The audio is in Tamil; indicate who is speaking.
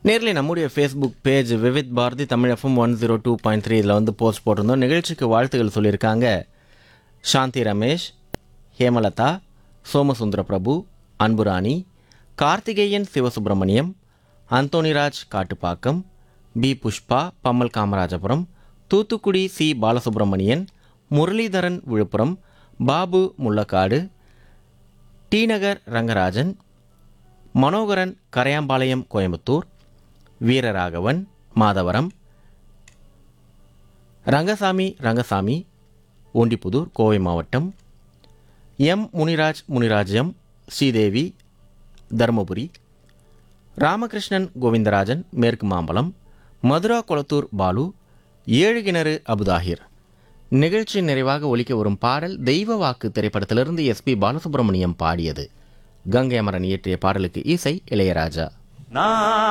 Speaker 1: நேரில் நம்முடைய Facebook page Vividh Bharati Tamil FM one zero two point three இதில் வந்து போஸ்ட் போட்டிருந்தோம் நிகழ்ச்சிக்கு வாழ்த்துக்கள் சொல்லியிருக்காங்க Shanti Ramesh Hemalatha Somasundara Prabhu Anburani Karthikeyan Sivasubramaniam Antonyraj Kattupakkam P Pushpa Pammal Kamarajapuram Thoothukudi C Balasubramanian Muralidharan Viluppuram Babu Mullakadu T Nagar Rangarajan Manoharan Karayampalayam Coimbatore Veeraraghavan Madhavaram Rangasamy Rangasamy Ondipudur Kovai மாவட்டம் எம் முனிராஜ் முனிராஜ்யம் ஸ்ரீதேவி தருமபுரி ராமகிருஷ்ணன் கோவிந்தராஜன் மேற்கு மாம்பலம் மதுரா கொளத்தூர் பாலு ஏழு கிணறு அபுதாகிர் நிகழ்ச்சி நிறைவாக ஒலிக்க வரும் பாடல் தெய்வ வாக்கு திரைப்படத்திலிருந்து எஸ்பி பாலசுப்ரமணியம் பாடியது கங்கை அமரன் இயற்றிய பாடலுக்கு இசை இளையராஜா
Speaker 2: நான்